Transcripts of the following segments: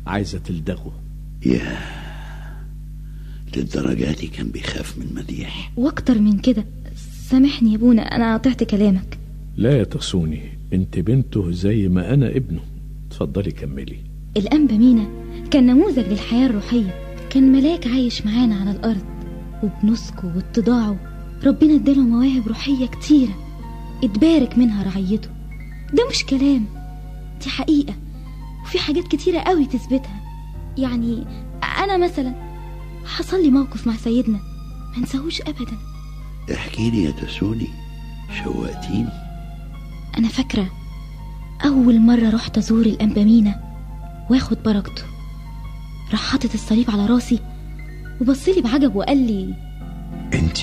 عايزة تلدغه يا للدرجة دي كان بيخاف من مديح واكتر من كده سامحني يا ابونا انا قطعت كلامك لا يا تصوني انت بنته زي ما انا ابنه اتفضلي كملي الأنبا مينا كان نموذج للحياة الروحية كان ملاك عايش معانا على الأرض وبنسكه واتضاعه ربنا اداله مواهب روحية كتيرة اتبارك منها رعيته ده مش كلام دي حقيقة وفي حاجات كتيرة قوي تثبتها يعني أنا مثلا حصل لي موقف مع سيدنا ما نساهوش أبدا احكي لي يا تسوني شوقتيني أنا فاكرة أول مرة رحت أزور الأنبا مينا واخد بركته راح حاطط الصليب على راسي وبصلي بعجب وقال لي انت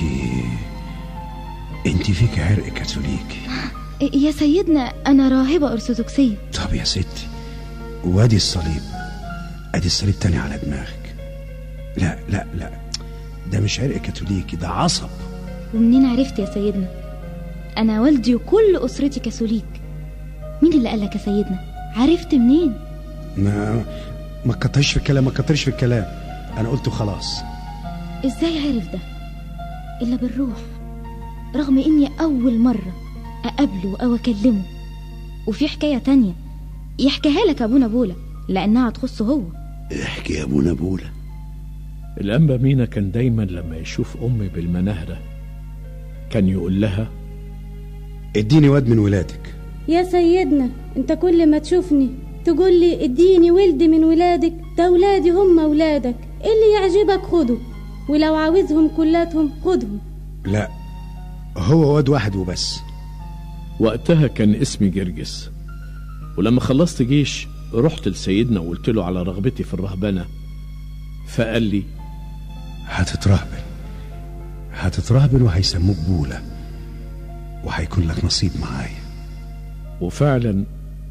انت فيك عرق كاثوليكي يا سيدنا أنا راهبة أرثوذكسية طب يا ستي وادي الصليب ادي الصليب تاني على دماغك لا لا لا ده مش عرق كاثوليكي ده عصب ومنين عرفت يا سيدنا أنا والدي وكل أسرتي كاثوليك مين اللي قالك يا سيدنا عرفت منين ما ما تكترش في الكلام ما تكترش في الكلام انا قلته خلاص إزاي عرف ده إلا بالروح رغم إني أول مرة أقابله أو أكلمه وفي حكاية تانية يحكيها لك أبونا بولا لأنها تخصه هو احكي يا ابونا بولا الأنبا مينا كان دايما لما يشوف أمي بالمناهرة كان يقول لها اديني واد من ولادك يا سيدنا انت كل ما تشوفني تقول لي اديني ولد من ولادك ده ولادي هم ولادك اللي يعجبك خده ولو عاوزهم كلاتهم خدهم لا هو واد واحد وبس وقتها كان اسمي جرجس ولما خلصت جيش رحت لسيدنا وقلت له على رغبتي في الرهبنة فقال لي هتترهبن هتترهبن وهيسموك بولا وهيكون لك نصيب معايا وفعلا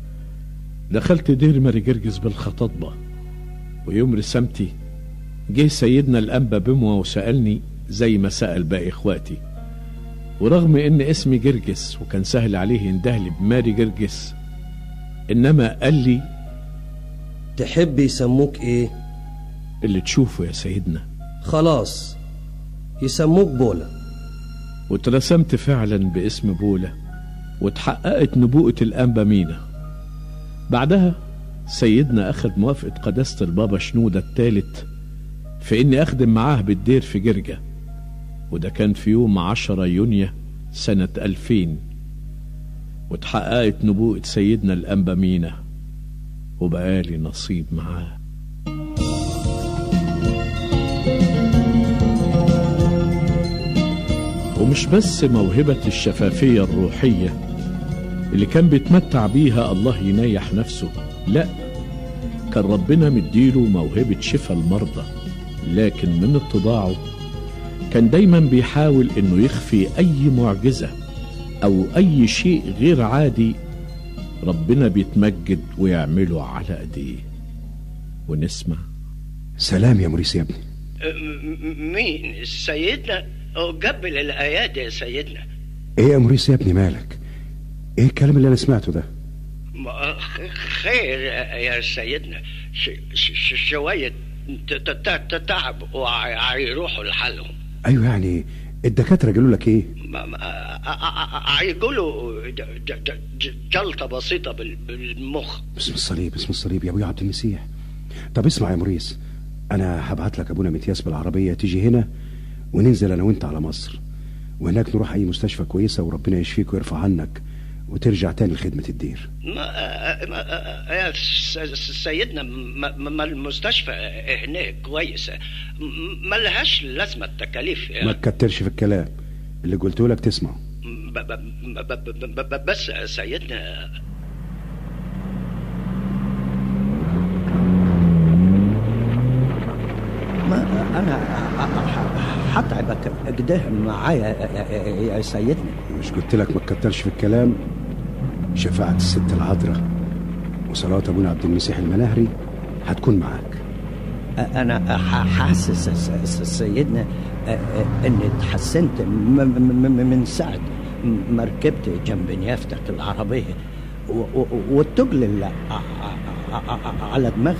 دخلت دير ماري جرجس بالخطاطبة ويوم رسامتي جه سيدنا الأنبا بموى وسألني زي ما سأل باقي إخواتي ورغم إن اسمي جرجس وكان سهل عليه يندهلي بماري جرجس إنما قال لي تحب يسموك ايه اللي تشوفه يا سيدنا خلاص يسموك بولا واترسمت فعلا باسم بولا واتحققت نبوءة الأنبا مينا بعدها سيدنا أخذ موافقة قداسة البابا شنودة الثالث في إني أخدم معاه بالدير في جرجة وده كان في يوم عشرة يونيو سنة ألفين واتحققت نبوءة سيدنا الأنبا مينا وبقالي نصيب معاه ومش بس موهبة الشفافية الروحية اللي كان بيتمتع بيها الله ينيح نفسه لا كان ربنا مديله موهبة شفاء المرضى لكن من اتضاعه كان دايما بيحاول انه يخفي اي معجزة او اي شيء غير عادي ربنا بيتمجد ويعمله على ايديه ونسمع سلام يا موريس يا ابني م- مين سيدنا قبل الآيات يا سيدنا ايه يا موريس يا ابني مالك ايه الكلام اللي انا سمعته ده ما- خ- خير يا سيدنا ش- ش- ش- شوية ت- ت- ت- تعب وهيروحوا لحالهم ايوه يعني الدكاتره قالوا لك ايه ما- ما- هيقولوا ج- ج- ج- جلطة بسيطة بال- بالمخ باسم الصليب باسم الصليب يا ابويا عبد المسيح طب اسمع يا موريس انا هبعت لك ابونا متياس بالعربيه تيجي هنا وننزل انا وانت على مصر وهناك نروح اي مستشفى كويسه وربنا يشفيك ويرفع عنك وترجع تاني لخدمه الدير ما ما- يا س- س- سيدنا ما ما المستشفى هناك كويسة م- ما لهاش لازمة التكاليف ما تكترش في الكلام اللي قلته لك تسمعه ب- ب- ب- ب- ب- ب- بس يا سيدنا ما انا هتعبك كده معايا يا- يا سيدنا مش قلت لك ما تكترش في الكلام شفاعة الست العذراء وصلاة ابونا عبد المسيح المناهري هتكون معاك انا ح- حاسس يا س- س- سيدنا اني اتحسنت م- م- م- من ساعه ما ركبت جنب نيافتك العربيه و- و- والتجل اللي ع- ع- ع- على دماغي